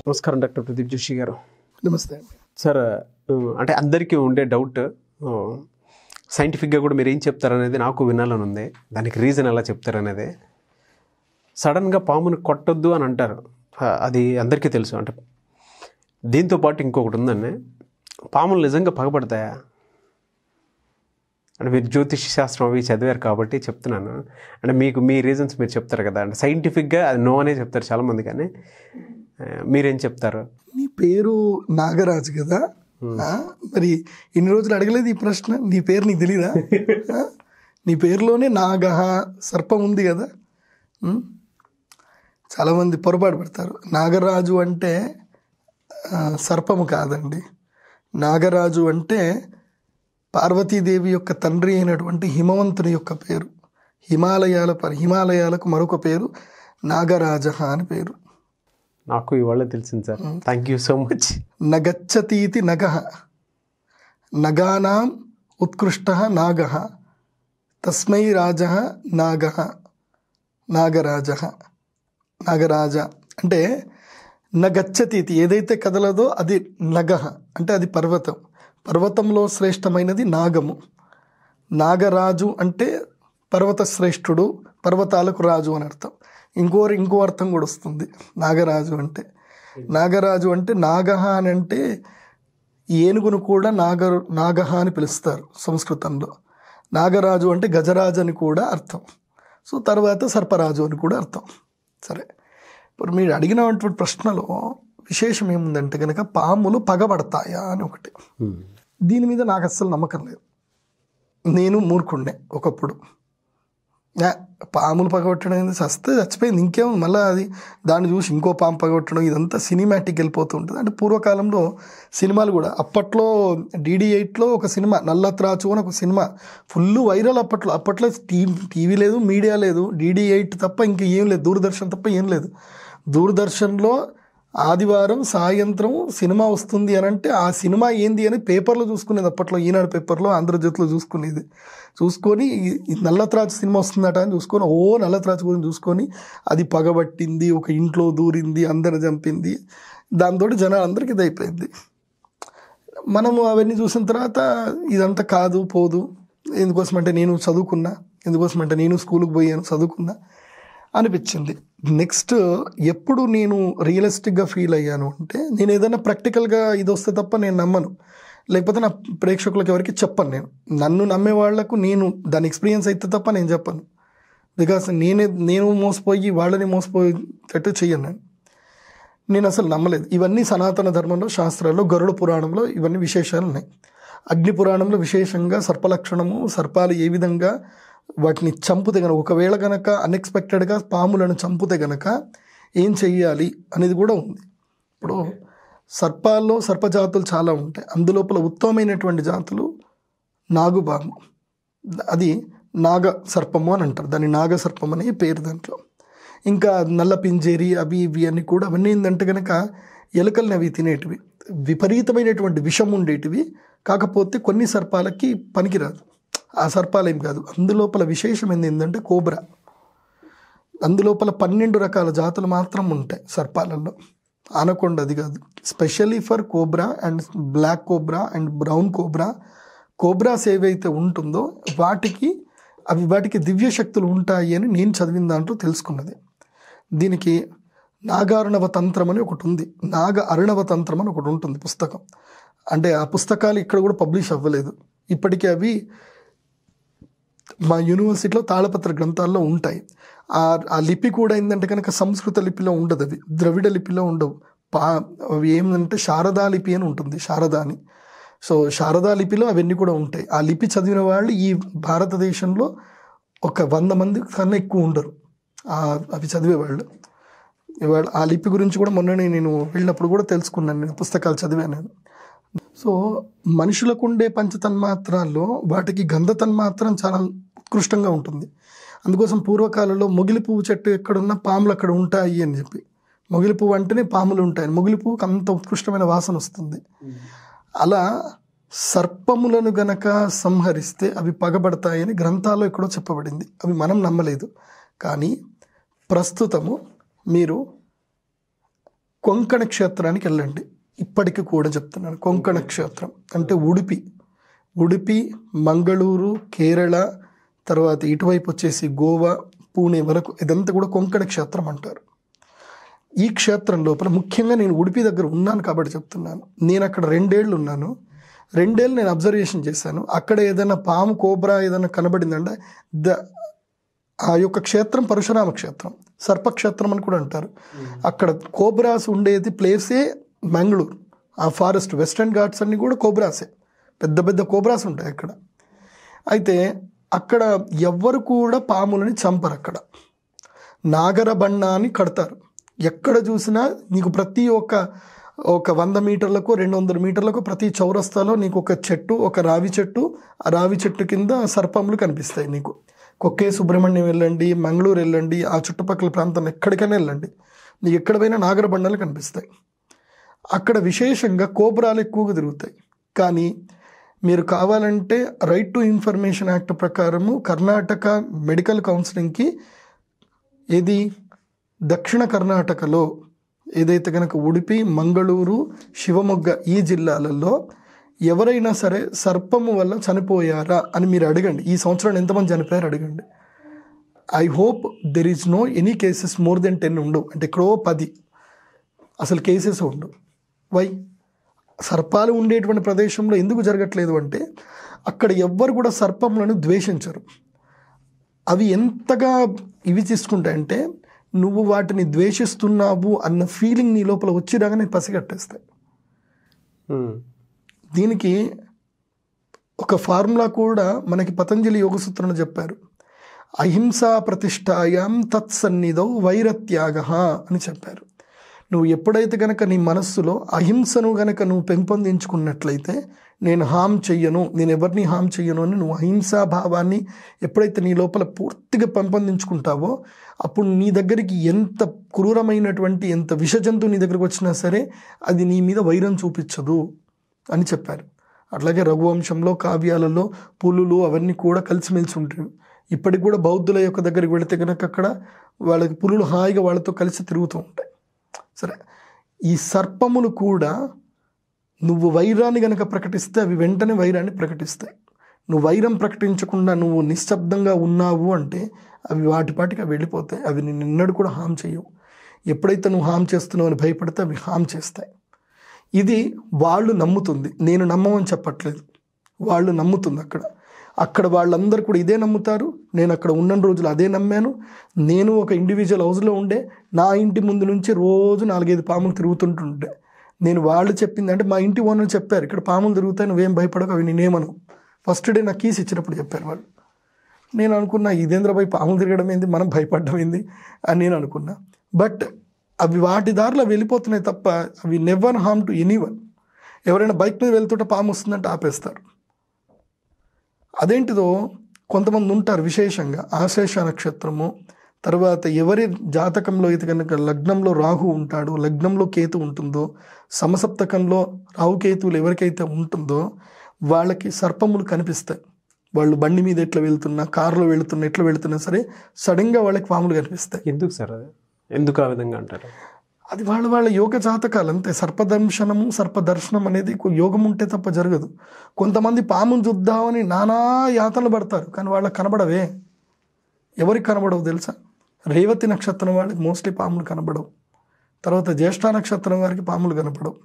నమస్కారం డాక్టర్ ప్రదీప్ జోషి గారు నమస్తే అండి సార్ ఆ, అంటే అందరికీ ఉండే డౌట్ సైంటిఫిక్గా కూడా మీరు ఏం చెప్తారనేది నాకు వినాలని ఉంది దానికి రీజన్ ఎలా చెప్తారనేది సడన్గా పాముని కొట్టొద్దు అని అంటారు ఆ, అది అందరికీ తెలుసు అంటే దీంతో పాటు ఇంకొకటి ఉందండి పాములు నిజంగా పగబడతాయా అంటే మీరు జ్యోతిష శాస్త్రం అవి చదివారు కాబట్టి చెప్తున్నాను అంటే మీకు మీ రీజన్స్ మీరు చెప్తారు కదా అంటే సైంటిఫిక్గా అది నో అనే చెప్తారు చాలామంది కానీ ఆ, మీరేం చెప్తారు నీ పేరు నాగరాజు కదా ఆ? మరి ఇన్ని రోజులు అడగలేదు ఈ ప్రశ్న నీ పేరు నీకు తెలీదా ఆ? నీ పేరులోనే నాగహ సర్పం ఉంది కదా ఉం? చాలామంది పొరపాటు పడతారు నాగరాజు అంటే ఆ, సర్పము కాదండి నాగరాజు అంటే పార్వతీదేవి యొక్క తండ్రి అయినటువంటి హిమవంతుని యొక్క పేరు హిమాలయాల పరి హిమాలయాలకు మరొక పేరు నాగరాజ అని పేరు నాకు ఇవాళ తెలిసింది sir thank you so much నగచ్చతీతి నగ నగానాం ఉత్కృష్ట నాగ తస్మై రాజ నాగ నాగరాజ నాగరాజ అంటే నగచ్చతీతి ఏదైతే కదలదో అది నగ అంటే అది పర్వతం పర్వతంలో శ్రేష్టమైనది నాగము నాగరాజు అంటే పర్వత శ్రేష్ఠుడు పర్వతాలకు రాజు అని అర్థం ఇంకో ఇంకో అర్థం కూడా వస్తుంది నాగరాజు అంటే నాగరాజు అంటే నాగహ అని అంటే ఏనుగును కూడా నాగ నాగహ అని పిలుస్తారు సంస్కృతంలో నాగరాజు అంటే గజరాజు అని కూడా అర్థం సో తర్వాత సర్పరాజు అని కూడా అర్థం సరే ఇప్పుడు మీరు అడిగినటువంటి ప్రశ్నలో విశేషం ఏముందంటే కనుక పాములు పగబడతాయా అని ఒకటి దీని మీద నాకు అస్సలు నమ్మకం లేదు నేను మూర్ఖుండే ఒకప్పుడు యా, పాములు పగబట్టడం ఏంది సస్తే చచ్చిపోయింది ఇంకేం మళ్ళీ అది దాన్ని చూసి ఇంకో పాము పగబట్టడం ఇదంతా సినిమాటిక్ వెళ్ళిపోతూ ఉంటుంది అంటే పూర్వకాలంలో సినిమాలు కూడా అప్పట్లో డీడీ ఎయిట్లో ఒక సినిమా నల్లత్రాచు అని ఒక సినిమా ఫుల్ వైరల్ అప్పట్లో అప్పట్లో టీవీ టీవీ లేదు మీడియా లేదు డీడీ ఎయిట్ తప్ప ఇంకా ఏం లేదు దూరదర్శన్ తప్ప ఏం లేదు దూరదర్శన్లో ఆదివారం సాయంత్రం సినిమా వస్తుంది అని అంటే ఆ సినిమా ఏంది అని పేపర్లో చూసుకునేది అప్పట్లో ఈనాడు పేపర్లో ఆంధ్రజ్యోతిలో చూసుకునేది చూసుకొని ఈ- ఈ నల్లత్రాచు సినిమా వస్తుందట అని చూసుకొని ఓ నల్లత్రాచు గురించి చూసుకొని అది పగబట్టింది ఒక ఇంట్లో దూరింది అందరు చంపింది దాంతో జనాలు అందరికీ ఇది అయిపోయింది మనము అవన్నీ చూసిన తర్వాత ఇదంతా కాదు పోదు ఎందుకోసమంటే నేను చదువుకున్నా ఎందుకోసమంటే నేను స్కూల్కి పోయాను చదువుకున్నా అనిపించింది నెక్స్ట్ ఎప్పుడు నేను రియలిస్టిక్గా ఫీల్ అయ్యాను అంటే నేను ఏదైనా ప్రాక్టికల్గా ఇది వస్తే తప్ప నేను నమ్మను లేకపోతే నా ప్రేక్షకులకు ఎవరికి చెప్పను నేను నన్ను నమ్మే వాళ్లకు నేను దాని ఎక్స్పీరియన్స్ అయితే తప్ప నేను చెప్పను బికాస్ నేనే నేను మోసపోయి వాళ్ళని మోసపోయేటట్టు చెయ్యను నేను నేను అసలు నమ్మలేదు ఇవన్నీ సనాతన ధర్మంలో శాస్త్రాల్లో గరుడ పురాణంలో ఇవన్నీ విశేషాలు ఉన్నాయి అగ్ని పురాణంలో విశేషంగా సర్పలక్షణము సర్పాలు ఏ విధంగా వాటిని చంపుతే గనక ఒకవేళ గనక అన్ఎక్స్పెక్టెడ్గా పాములను చంపుతే గనక ఏం చెయ్యాలి అనేది కూడా ఉంది ఇప్పుడు సర్పాల్లో సర్పజాతులు చాలా ఉంటాయి అందులోపల ఉత్తమమైనటువంటి జాతులు నాగుపాము అది నాగ సర్పము అని అంటారు దాన్ని నాగ సర్పం అనే పేరు దాంట్లో ఇంకా నల్ల పింజేరి అవి ఇవి అన్నీ కూడా అవన్నీ ఏంటంటే కనుక ఎలుకల్ని అవి తినేటివి విపరీతమైనటువంటి విషం ఉండేటివి కాకపోతే కొన్ని సర్పాలకి పనికిరాదు ఆ సర్పాలు ఏం కాదు అందులోపల విశేషం ఏంటంటే కోబ్రా అందులోపల పన్నెండు రకాల జాతులు మాత్రం ఉంటాయి సర్పాలలో ఆనకొండ అది కాదు specially for cobra and black cobra and brown cobra cobras ఏవైతే ఉంటుందో వాటికి అవి వాటికి దివ్య శక్తులు ఉంటాయి అని నేను చదివిన దాంట్లో తెలుసుకున్నది దీనికి నాగార్ణవ తంత్రం అని ఒకటి ఉంది నాగ అరుణవ తంత్రం అని ఒకటి ఉంటుంది పుస్తకం అంటే ఆ పుస్తకాలు ఇక్కడ కూడా పబ్లిష్ అవ్వలేదు ఇప్పటికీ అవి మా యూనివర్సిటీలో తాళపత్ర గ్రంథాల్లో ఉంటాయి ఆ ఆ లిపి కూడా ఏంటంటే కనుక సంస్కృత లిపిలో ఉండదు అవి ద్రవిడ లిపిలో ఉండవు పా అవి ఏంటంటే శారదా లిపి అని ఉంటుంది శారదా అని సో శారదా లిపిలో అవన్నీ కూడా ఉంటాయి ఆ లిపి చదివిన వాళ్ళు ఈ భారతదేశంలో ఒక వంద మంది కన్నా ఎక్కువ ఉండరు ఆ- అవి చదివేవాళ్ళు ఇవాళ ఆ లిపి గురించి కూడా మొన్ననే నేను వెళ్ళినప్పుడు కూడా తెలుసుకున్నాను నేను పుస్తకాలు చదివాను నేను సో మనుషులకు ఉండే పంచతన్మాత్రాల్లో వాటికి గంధ తన్మాత్రం చాలా ఉత్కృష్టంగా ఉంటుంది అందుకోసం పూర్వకాలంలో మొగిలి పువ్వు చెట్టు ఎక్కడున్నా పాములు అక్కడ ఉంటాయి అని చెప్పి మొగిలి పువ్వు అంటేనే పాములు ఉంటాయి మొగిలి పువ్వుకి అంత ఉత్కృష్టమైన వాసన వస్తుంది అలా సర్పములను గనక సంహరిస్తే అవి పగబడతాయని గ్రంథాల్లో ఎక్కడో చెప్పబడింది అవి మనం నమ్మలేదు కానీ ప్రస్తుతము మీరు కొంకణ క్షేత్రానికి వెళ్ళండి ఇప్పటికి కూడా చెప్తున్నాను కొంకణ క్షేత్రం అంటే ఉడిపి ఉడిపి మంగళూరు కేరళ తర్వాత ఇటువైపు వచ్చేసి గోవా పూణే వరకు ఇదంతా కూడా కొంకణ క్షేత్రం అంటారు ఈ క్షేత్రం లోపల ముఖ్యంగా నేను ఉడిపి దగ్గర ఉన్నాను కాబట్టి చెప్తున్నాను నేను అక్కడ రెండేళ్ళు ఉన్నాను రెండేళ్ళు నేను అబ్జర్వేషన్ చేశాను అక్కడ ఏదైనా పాము కోబ్రా ఏదైనా కనబడిందంటే ద ఆ యొక్క క్షేత్రం పరశురామ క్షేత్రం సర్పక్షేత్రం అని కూడా అంటారు అక్కడ కోబ్రాస్ ఉండేది ప్లేసే మంగళూరు ఆ ఫారెస్ట్ వెస్టర్న్ ఘాట్స్ అన్నీ కూడా కోబ్రాసే పెద్ద పెద్ద కోబ్రాస్ ఉంటాయి అక్కడ అయితే అక్కడ ఎవ్వరు కూడా పాములని చంపరు అక్కడ నాగరబండ అని కడతారు ఎక్కడ చూసినా నీకు ప్రతి ఒక్క ఒక వంద మీటర్లకు రెండు వందల మీటర్లకు ప్రతి చౌరస్తాలో నీకు ఒక చెట్టు ఒక రావి చెట్టు ఆ రావి చెట్టు కింద సర్పములు కనిపిస్తాయి నీకు కొక్కే సుబ్రహ్మణ్యం వెళ్ళండి మంగళూరు వెళ్ళండి ఆ చుట్టుపక్కల ప్రాంతం ఎక్కడికైనా వెళ్ళండి నీకు ఎక్కడ పోయినా నాగరబండలు కనిపిస్తాయి అక్కడ విశేషంగా కోబ్రాలు ఎక్కువగా తిరుగుతాయి కానీ మీరు కావాలంటే రైట్ టు ఇన్ఫర్మేషన్ యాక్ట్ ప్రకారము కర్ణాటక మెడికల్ కౌన్సిలింగ్కి ఇది దక్షిణ కర్ణాటకలో ఏదైతే కనుక ఉడిపి మంగళూరు శివమొగ్గ ఈ జిల్లాలలో ఎవరైనా సరే సర్పము వల్ల చనిపోయారా అని మీరు అడగండి ఈ సంవత్సరం ఎంతమంది చనిపోయారు అడగండి I hope there is no any cases more than ten ఉండవు అంటే ఎక్కడో పది అసలు కేసెస్ ఉండవు వై సర్పాలు ఉండేటువంటి ప్రదేశంలో ఎందుకు జరగట్లేదు అంటే అక్కడ ఎవ్వరు కూడా సర్పములను ద్వేషించరు అవి ఎంతగా ఇవి తీసుకుంటాయంటే నువ్వు వాటిని ద్వేషిస్తున్నావు అన్న ఫీలింగ్ నీ లోపల వచ్చిరాగానే పసిగట్టేస్తాయి ఉమ్. దీనికి ఒక ఫార్ములా కూడా మనకి పతంజలి యోగసూత్రంలో చెప్పారు అహింసా ప్రతిష్టాయాం తత్సన్నిధౌ వైరత్యాగ అని చెప్పారు నువ్వు ఎప్పుడైతే గనక నీ మనస్సులో అహింసను గనక నువ్వు పెంపొందించుకున్నట్లయితే నేను హామ్ చెయ్యను నేను ఎవరిని హామ్ చెయ్యను అని నువ్వు అహింసా భావాన్ని ఎప్పుడైతే నీ లోపల పూర్తిగా పెంపొందించుకుంటావో అప్పుడు నీ దగ్గరికి ఎంత క్రూరమైనటువంటి ఎంత విషజంతువు నీ దగ్గరికి వచ్చినా సరే అది నీ మీద వైరం చూపించదు అని చెప్పారు అట్లాగే రఘువంశంలో కావ్యాలలో పులులు అవన్నీ కూడా కలిసిమెలిసి ఉంటాయి ఇప్పటికి కూడా బౌద్ధుల యొక్క దగ్గరికి వెళితే కనుక అక్కడ వాళ్ళకి పులులు హాయిగా వాళ్ళతో కలిసి తిరుగుతూ ఉంటాయి సరే ఈ సర్పములు కూడా నువ్వు వైరాన్ని గనక ప్రకటిస్తే అవి వెంటనే వైరాన్ని ప్రకటిస్తాయి నువ్వు వైరం ప్రకటించకుండా నువ్వు నిశ్శబ్దంగా ఉన్నావు అంటే అవి వాటి పాటికి అవి వెళ్ళిపోతాయి అవి నిన్ను నిన్నడు కూడా హామ్ చేయవు ఎప్పుడైతే నువ్వు హామ్ చేస్తున్నావు అని భయపడితే అవి హామ్ చేస్తాయి ఇది వాళ్ళు నమ్ముతుంది నేను నమ్మమని చెప్పట్లేదు వాళ్ళు నమ్ముతుంది అక్కడ అక్కడ వాళ్ళందరూ కూడా ఇదే నమ్ముతారు నేను అక్కడ ఉన్న రోజులు అదే నమ్మాను నేను ఒక ఇండివిజువల్ హౌస్లో ఉండే నా ఇంటి ముందు నుంచి రోజు నాలుగైదు పాములు తిరుగుతుంటుండే నేను వాళ్ళు చెప్పింది అంటే మా ఇంటి ఓనర్ చెప్పారు ఇక్కడ పాములు తిరుగుతాయి నువ్వేం భయపడకు అవి నేనేమను ఫస్ట్ డే నాకు కీస్ ఇచ్చినప్పుడు చెప్పారు వాళ్ళు నేను అనుకున్నా ఇదేంద్రబాయి పాములు తిరగడం ఏంది మనం భయపడడం ఏంది అని నేను అనుకున్నా బట్ అవి వాటి దారిలో వెళ్ళిపోతున్నాయి తప్ప అవి నెవర్ హార్మ్ టు ఎనీవన్ ఎవరైనా బైక్ మీద వెళ్తుంటే పాము వస్తుందంటే ఆపేస్తారు అదేంటిదో కొంతమంది ఉంటారు విశేషంగా ఆశేష నక్షత్రము తర్వాత ఎవరి జాతకంలో అయితే కనుక లగ్నంలో రాహు ఉంటాడు లగ్నంలో కేతు ఉంటుందో సమసప్తకంలో రాహుకేతువులు ఎవరికైతే ఉంటుందో వాళ్ళకి సర్పములు కనిపిస్తాయి వాళ్ళు బండి మీద ఎట్లా వెళ్తున్నా కారులో వెళ్తున్నా ఎట్లా వెళ్తున్నా సరే సడన్గా వాళ్ళకి పాములు కనిపిస్తాయి ఎందుకు సార్ అది ఎందుకు ఆ విధంగా అంటారు అది వాళ్ళ వాళ్ళ యోగ జాతకాలు అంతే సర్పదర్శనము సర్పదర్శనం అనేది ఒక యోగం ఉంటే తప్ప జరగదు కొంతమంది పామును చూద్దామని నానా యాతనలు పడతారు కానీ వాళ్ళకి కనబడవే ఎవరికి కనబడవు తెలుసా రేవతి నక్షత్రం వాళ్ళకి మోస్ట్లీ పాములు కనబడవు తర్వాత జ్యేష్ఠ నక్షత్రం వారికి పాములు కనపడవు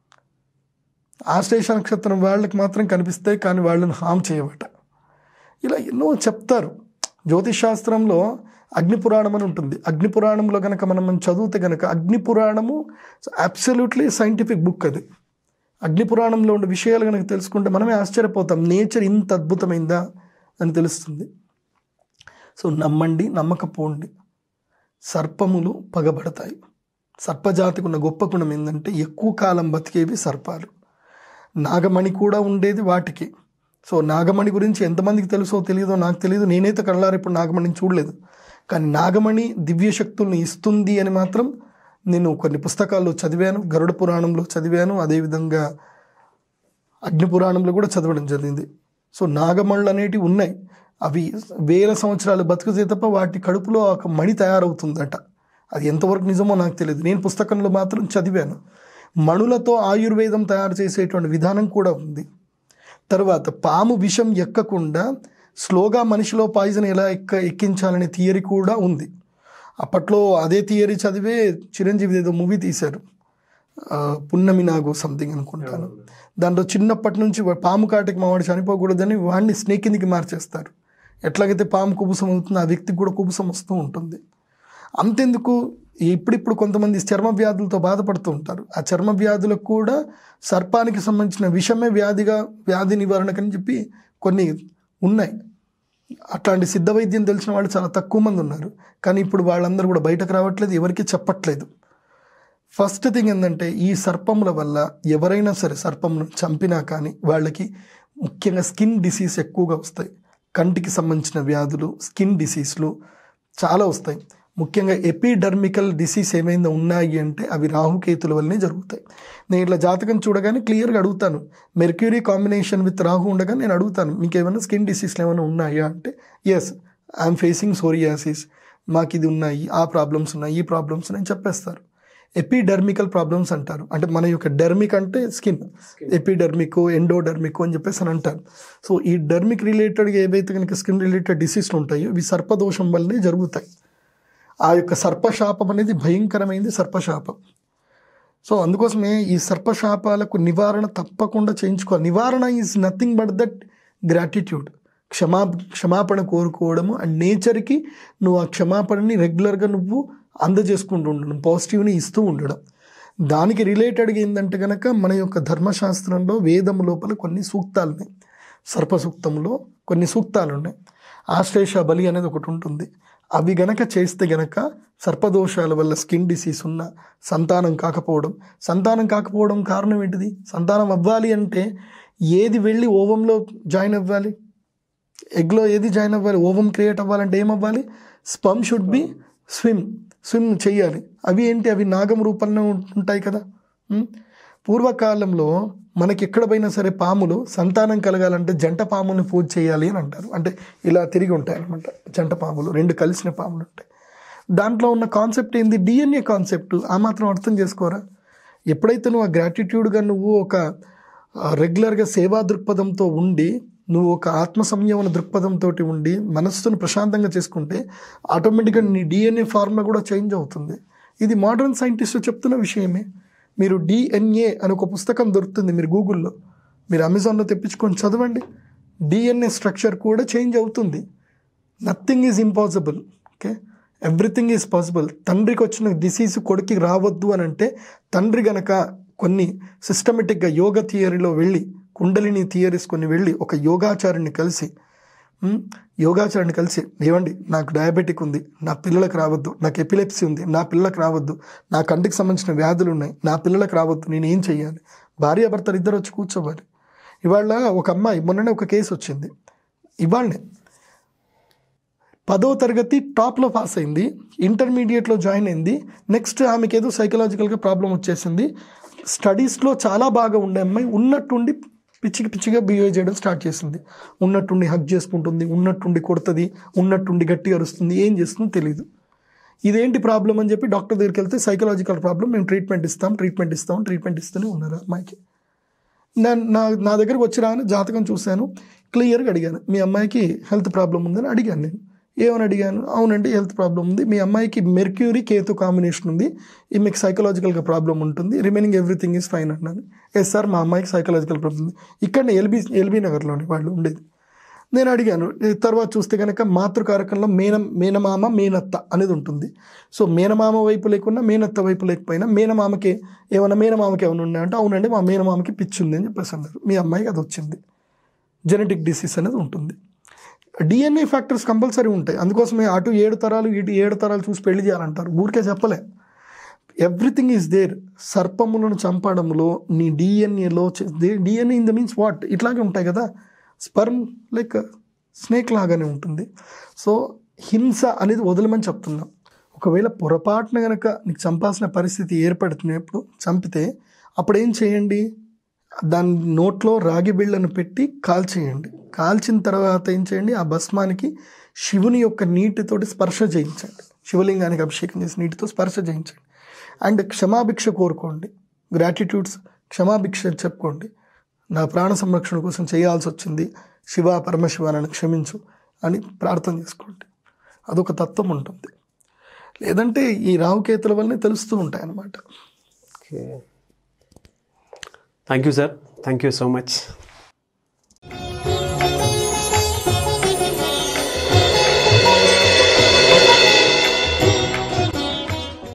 ఆశ్లేష నక్షత్రం వాళ్ళకి మాత్రం కనిపిస్తాయి కానీ వాళ్ళని హామ్ చేయవట ఇలా ఎన్నో చెప్తారు జ్యోతిష్ శాస్త్రంలో అగ్ని పురాణం అని ఉంటుంది అగ్ని పురాణంలో కనుక మనం మనం చదివితే కనుక అగ్ని పురాణము అబ్సల్యూట్లీ సైంటిఫిక్ బుక్ అది అగ్ని పురాణంలో ఉండే విషయాలు కనుక తెలుసుకుంటే మనమే ఆశ్చర్యపోతాం నేచర్ ఇంత అద్భుతమైందా అని తెలుస్తుంది సో నమ్మండి నమ్మకపోండి సర్పములు పగబడతాయి సర్పజాతికి ఉన్న గొప్ప గుణం ఏంటంటే ఎక్కువ కాలం బతికేవి సర్పాలు నాగమణి కూడా ఉండేది వాటికి సో నాగమణి గురించి ఎంతమందికి తెలుసో తెలియదో నాకు తెలియదు నేనైతే కళ్ళారు ఇప్పుడు నాగమణిని చూడలేదు కానీ నాగమణి దివ్య శక్తుల్ని ఇస్తుంది అని మాత్రం నేను కొన్ని పుస్తకాల్లో చదివాను గరుడ పురాణంలో చదివాను అదేవిధంగా అగ్ని పురాణంలో కూడా చదవడం జరిగింది సో నాగమణులు అనేటివి ఉన్నాయి అవి వేల సంవత్సరాలు బతుకుతే తప్ప వాటి కడుపులో ఒక మణి తయారవుతుందట అది ఎంతవరకు నిజమో నాకు తెలియదు నేను పుస్తకంలో మాత్రం చదివాను మణులతో ఆయుర్వేదం తయారు చేసేటువంటి విధానం కూడా ఉంది తర్వాత పాము విషం ఎక్కకుండా స్లోగా మనిషిలో పాయిజన్ ఎలా ఎక్క ఎక్కించాలనే థియరీ కూడా ఉంది అప్పట్లో అదే థియరీ చదివే చిరంజీవి ఏదో మూవీ తీశారు ఆ, పున్నమి నాగు సంథింగ్ అనుకుంటాను దాంట్లో చిన్నప్పటి నుంచి వా- పాము కాటికి మావాడు చనిపోకూడదని వాడిని స్నేక్ కిందికి మార్చేస్తారు ఎట్లాగైతే పాము కుబుసం అవుతుందో ఆ వ్యక్తికి కూడా కుబుసం వస్తూ ఉంటుంది అంతెందుకు ఇప్పుడిప్పుడు కొంతమంది చర్మ వ్యాధులతో బాధపడుతూ ఉంటారు ఆ చర్మ వ్యాధులకు కూడా సర్పానికి సంబంధించిన విషమే వ్యాధిగా వ్యాధి నివారణకని చెప్పి కొన్ని ఉన్నాయి అట్లాంటి సిద్ధ వైద్యం తెలిసిన వాళ్ళు చాలా తక్కువ మంది ఉన్నారు కానీ ఇప్పుడు వాళ్ళందరూ కూడా బయటకు రావట్లేదు ఎవరికి చెప్పట్లేదు ఫస్ట్ థింగ్ ఏంటంటే ఈ సర్పముల వల్ల ఎవరైనా సరే సర్పమును చంపినా కానీ వాళ్ళకి ముఖ్యంగా స్కిన్ డిసీజ్ ఎక్కువగా వస్తాయి కంటికి సంబంధించిన వ్యాధులు స్కిన్ డిసీజ్లు చాలా వస్తాయి ముఖ్యంగా ఎపిడర్మికల్ డిసీజ్ ఏమైనా ఉన్నాయి అంటే అవి రాహుకేతుల వల్లనే జరుగుతాయి నేను ఇట్లా జాతకం చూడగానే క్లియర్గా అడుగుతాను మెర్క్యూరీ కాంబినేషన్ విత్ రాహు ఉండగా నేను అడుగుతాను మీకు ఏమైనా స్కిన్ డిసీజ్లు ఏమైనా ఉన్నాయా అంటే ఎస్ ఐఎమ్ ఫేసింగ్ సోరియాసిస్ మాకు ఇది ఉన్నాయి ఆ ప్రాబ్లమ్స్ ఉన్నాయి ఈ ప్రాబ్లమ్స్ ఉన్నాయి అని చెప్పేస్తారు ఎపిడర్మికల్ ప్రాబ్లమ్స్ అంటారు అంటే మన యొక్క డెర్మిక్ అంటే స్కిన్ ఎపిడర్మిక్ ఎండోడర్మిక్ అని చెప్పేసి అని అంటారు సో ఈ డర్మిక్ రిలేటెడ్గా ఏవైతే కనుక స్కిన్ రిలేటెడ్ డిసీజ్లు ఉంటాయో ఇవి సర్పదోషం వల్లనే జరుగుతాయి ఆ యొక్క సర్పశాపం అనేది భయంకరమైంది సర్పశాపం సో అందుకోసమే ఈ సర్పశాపాలకు నివారణ తప్పకుండా చేయించుకోవాలి నివారణ is nothing but that gratitude క్షమా క్షమాపణ కోరుకోవడము అండ్ నేచర్కి నువ్వు ఆ క్షమాపణని రెగ్యులర్గా నువ్వు అందజేసుకుంటూ ఉండడం పాజిటివ్ని ఇస్తూ ఉండడం దానికి రిలేటెడ్గా ఏంటంటే కనుక మన యొక్క ధర్మశాస్త్రంలో వేదం లోపల కొన్ని సూక్తాలు ఉన్నాయి సర్ప సూక్తంలో కొన్ని సూక్తాలు ఉన్నాయి ఆశ్లేష బలి అనేది ఒకటి ఉంటుంది అవి గనక చేస్తే గనక సర్పదోషాల వల్ల స్కిన్ డిసీజ్ ఉన్న సంతానం కాకపోవడం సంతానం కాకపోవడం కారణం ఏంటిది సంతానం అవ్వాలి అంటే ఏది వెళ్ళి ఓవంలో జాయిన్ అవ్వాలి ఎగ్లో ఏది జాయిన్ అవ్వాలి ఓవం క్రియేట్ అవ్వాలంటే ఏం అవ్వాలి sperm should be swim swim చేయాలి అవి ఏంటి అవి నాగం రూపంలో ఉం- ఉంటాయి కదా ఉం? పూర్వకాలంలో మనకి ఎక్కడ పోయినా సరే పాములు సంతానం కలగాలంటే జంట పాముల్ని పూజ చేయాలి అని అంటారు అంటే ఇలా తిరిగి ఉంటాయి అనమాట జంట పాములు రెండు కలిసిన పాములు ఉంటాయి దాంట్లో ఉన్న కాన్సెప్ట్ ఏంది డిఎన్ఏ కాన్సెప్ట్ ఆ మాత్రం అర్థం చేసుకోరా ఎప్పుడైతే నువ్వు ఆ గ్రాటిట్యూడ్గా నువ్వు ఒక ఆ, రెగ్యులర్గా సేవా దృక్పథంతో ఉండి నువ్వు ఒక ఆత్మ సంయమన దృక్పథంతో ఉండి మనస్సును ప్రశాంతంగా చేసుకుంటే ఆటోమేటిక్గా నీ డిఎన్ఏ ఫార్ములా కూడా చేంజ్ అవుతుంది ఇది మోడర్న్ సైంటిస్టు చెప్తున్న విషయమే మీరు డిఎన్ఏ అని ఒక పుస్తకం దొరుకుతుంది మీరు గూగుల్లో మీరు అమెజాన్లో తెప్పించుకొని చదవండి డిఎన్ఏ స్ట్రక్చర్ కూడా చేంజ్ అవుతుంది nothing is impossible okay everything is possible తండ్రికి వచ్చిన డిసీజ్ కొడుకి రావద్దు అని అంటే తండ్రి గనక కొన్ని సిస్టమేటిక్గా యోగ థియరీలో వెళ్ళి కుండలిని థియరీస్ కొన్ని వెళ్ళి ఒక యోగాచార్యుని కలిసి ఉమ్, యోగాచార్యుని కలిసి ఏమండి నాకు డయాబెటిక్ ఉంది నా పిల్లలకు రావద్దు నాకు ఎపిలెప్సీ ఉంది నా పిల్లలకు రావద్దు నా కంటికి సంబంధించిన వ్యాధులు ఉన్నాయి నా పిల్లలకు రావద్దు నేను ఏం చెయ్యాలి భార్యాభర్తలు ఇద్దరు వచ్చి కూర్చోవాలి ఇవాళ ఒక అమ్మాయి మొన్ననే ఒక కేసు వచ్చింది ఇవాళనే పదో తరగతి టాప్లో పాస్ అయింది ఇంటర్మీడియట్లో జాయిన్ అయింది నెక్స్ట్ ఆమెకి ఏదో సైకలాజికల్గా ప్రాబ్లం వచ్చేసింది స్టడీస్లో చాలా బాగా ఉండే అమ్మాయి ఉన్నట్టుండి పిచ్చికి పిచ్చిగా బిహేవ్ చేయడం స్టార్ట్ చేసింది ఉన్నట్టుండి హక్ చేసుకుంటుంది ఉన్నట్టుండి కొడుతుంది ఉన్నట్టుండి గట్టిగా అరుస్తుంది ఏం చేస్తుందో తెలియదు ఇదేంటి ప్రాబ్లం అని చెప్పి డాక్టర్ దగ్గరికి వెళ్తే సైకలాజికల్ ప్రాబ్లం మేము ట్రీట్మెంట్ ఇస్తాం ట్రీట్మెంట్ ఇస్తాం ట్రీట్మెంట్ ఇస్తూనే ఉన్నారు ఆ అమ్మాయికి నా నా నా దగ్గరకు వచ్చి రాగానే జాతకం చూశాను క్లియర్గా అడిగాను మీ అమ్మాయికి హెల్త్ ప్రాబ్లం ఉందని అడిగాను నేను ఏమని అడిగాను అవునండి హెల్త్ ప్రాబ్లం ఉంది మీ అమ్మాయికి మెర్క్యూరీ కేతు కాంబినేషన్ ఉంది ఈ మీకు సైకలాజికల్గా ప్రాబ్లం ఉంటుంది రిమైనింగ్ ఎవ్రీథింగ్ ఈజ్ ఫైన్ అన్నాను ఎస్ సార్ మా అమ్మాయికి సైకలాజికల్ ప్రాబ్లం ఉంది ఇక్కడనే ఎల్బీ ఎల్బీ నగర్లోని వాళ్ళు ఉండేది నేను అడిగాను ఈ తర్వాత చూస్తే కనుక మాతృకారకంలో మేన మేనమామ మేనత్త అనేది ఉంటుంది సో మేనమామ వైపు లేకుండా మేనత్త వైపు లేకపోయినా మేనమామకి ఏమైనా మేనమామకి ఏమైనా ఉన్నాయంటే అవునండి మా మేనమామకి పిచ్చి ఉంది అని చెప్పేసి అన్నారు మీ అమ్మాయికి అది వచ్చింది జెనెటిక్ డిసీజ్ అనేది ఉంటుంది డిఎన్ఏ ఫ్యాక్టర్స్ కంపల్సరీ ఉంటాయి అందుకోసమే అటు ఏడు తరాలు ఇటు ఏడు తరాలు చూసి పెళ్లి చేయాలంటారు ఊరికే చెప్పలే ఎవ్రీథింగ్ ఈజ్ దేర్ సర్పములను చంపడంలో నీ డిఎన్ఏలో DNA in the means what ఇట్లాగే ఉంటాయి కదా స్పర్మ్ లైక్ స్నేక్ లాగానే ఉంటుంది సో హింస అనేది వదలమని చెప్తున్నాం ఒకవేళ పొరపాటున కనుక నీకు చంపాల్సిన పరిస్థితి ఏర్పడుతున్నప్పుడు చంపితే అప్పుడు ఏం చేయండి దాని నోట్లో రాగి బిళ్ళను పెట్టి కాల్చేయండి కాల్చిన తర్వాత ఏం చేయండి ఆ భస్మానికి శివుని యొక్క నీటితోటి స్పర్శ చేయించండి శివలింగానికి అభిషేకం చేసి నీటితో స్పర్శ చేయించండి అండ్ క్షమాభిక్ష కోరుకోండి గ్రాటిట్యూడ్స్ క్షమాభిక్ష చెప్పుకోండి నా ప్రాణ సంరక్షణ కోసం చేయాల్సి వచ్చింది శివ పరమశివ నన్ను క్షమించు అని ప్రార్థన చేసుకోండి అదొక తత్వం ఉంటుంది లేదంటే ఈ రాహుకేతుల వల్లనే తెలుస్తూ ఉంటాయి అన్నమాట okay thank you sir thank you so much